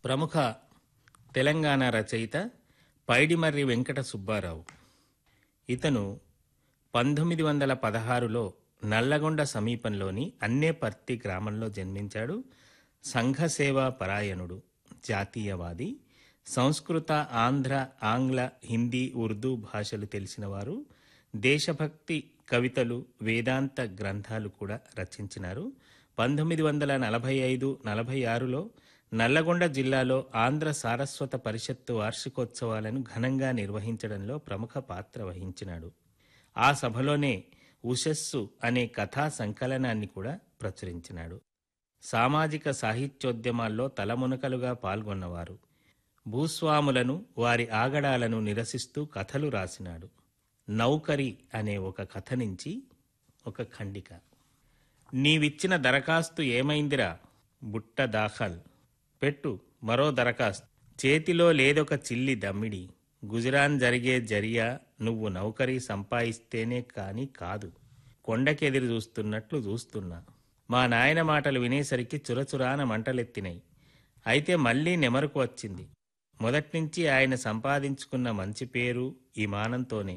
ప్రముఖ తెలంగాణ రచయిత పైడిమర్రి వెంకట సుబ్బారావు ఇతను పంతొమ్మిది వందల పదహారులో నల్లగొండ సమీపంలోని అన్నేపర్తి గ్రామంలో జన్మించాడు సంఘసేవా పరాయణుడు జాతీయవాది సంస్కృత ఆంధ్ర ఆంగ్ల హిందీ ఉర్దూ భాషలు తెలిసినవారు దేశభక్తి కవితలు వేదాంత గ్రంథాలు కూడా రచించినారు పంతొమ్మిది వందల నలభై ఐదు నలభై ఆరులో నల్లగొండ జిల్లాలో ఆంధ్ర సారస్వత పరిషత్తు వార్షికోత్సవాలను ఘనంగా నిర్వహించడంలో ప్రముఖ పాత్ర వహించినాడు ఆ సభలోనే ఉషస్సు అనే కథా సంకలనాన్ని కూడా ప్రచురించినాడు సామాజిక సాహిత్యోద్యమాల్లో తలమునకలుగా పాల్గొన్నవారు భూస్వాములను వారి ఆగడాలను నిరసిస్తూ కథలు రాసినాడు నౌకరి అనే ఒక కథ నుంచి ఒక ఖండిక నీవిచ్చిన దరఖాస్తు ఏమైందిరా బుట్ట దాఖల్ పెట్టు మరో దరఖాస్తు చేతిలో లేదొక చిల్లి దమ్మిడి గుజరాన్ జరిగే జరియా నువ్వు నౌకరీ సంపాదిస్తేనే కాని కాదు కొండకెదిరి చూస్తున్నట్లు చూస్తున్నా మా నాయన మాటలు వినేసరికి చురచురాన మంటలెత్తినాయి అయితే మళ్ళీ నెమరుకు వచ్చింది మొదట్నుంచి ఆయన సంపాదించుకున్న మంచి పేరు ఈ మానంతోనే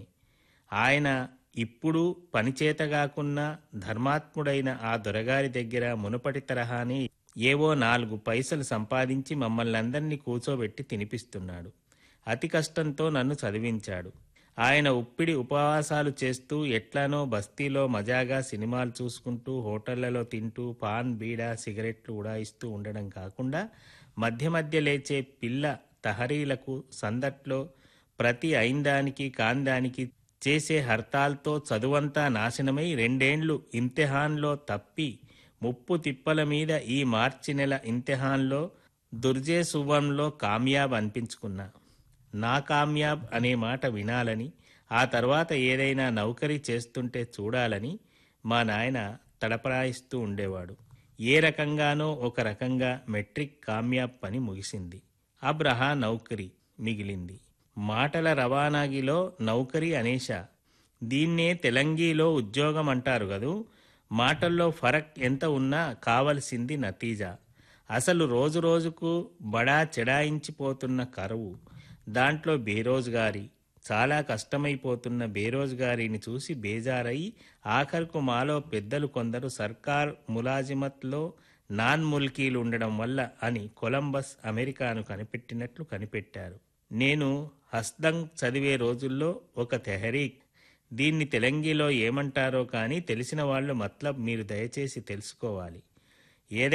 ఆయన ఇప్పుడు పనిచేతగాకున్నా ధర్మాత్ముడైన ఆ దొరగారి దగ్గర మునుపటి తరహానే ఏవో నాలుగు పైసలు సంపాదించి మమ్మల్ని అందరినీ కూచోబెట్టి తినిపిస్తున్నాడు అతి కష్టంతో నన్ను చదివించాడు ఆయన ఉప్పిడి ఉపవాసాలు చేస్తూ ఎట్లానో బస్తీలో మజాగా సినిమాలు చూసుకుంటూ హోటళ్లలో తింటూ పాన్ బీడా సిగరెట్లు ఉడాయిస్తూ ఉండడం కాకుండా మధ్య మధ్య లేచే పిల్ల తహరీలకు సందట్లో ప్రతి ఐందానికి కాందానికి చేసే హర్తాల్తో చదువంతా నాశనమై రెండేండ్లు ఇంతెహాన్లో తప్పి ముప్పు తిప్పల మీద ఈ మార్చి నెల ఇంతెహాన్లో దుర్జే సువ్వంలో కామ్యాబ్ అనిపించుకున్నా నా కామ్యాబ్ అనే మాట వినాలని ఆ తర్వాత ఏదైనా నౌకరీ చేస్తుంటే చూడాలని మా నాయన తడపరాయిస్తూ ఉండేవాడు ఏ రకంగానో ఒక రకంగా మెట్రిక్ కామ్యాబ్ పని ముగిసింది అబ్రహా నౌకరీ మిగిలింది మాటల రవాణాగిలో నౌకరీ అనేషా దీన్నే తెలంగీలో ఉద్యోగం అంటారు గదు మాటల్లో ఫరక్ ఎంత ఉన్నా కావలసింది నతీజా అసలు రోజు రోజుకు బడా చెడాయించిపోతున్న కరువు దాంట్లో బేరోజ్గారి చాలా కష్టమైపోతున్న బేరోజ్గారిని చూసి బేజారయి ఆఖరుకు మాలో పెద్దలు కొందరు సర్కార్ ములాజిమత్లో నాన్ ముల్కీలు ఉండడం వల్ల అని కొలంబస్ అమెరికాను కనిపెట్టినట్లు కనిపెట్టారు నేను హస్దంగ్ చదివే రోజుల్లో ఒక తెహరీక్ దీన్ని తెలంగిలో ఏమంటారో కానీ తెలిసిన వాళ్ళు మతలబ్ మీరు దయచేసి తెలుసుకోవాలి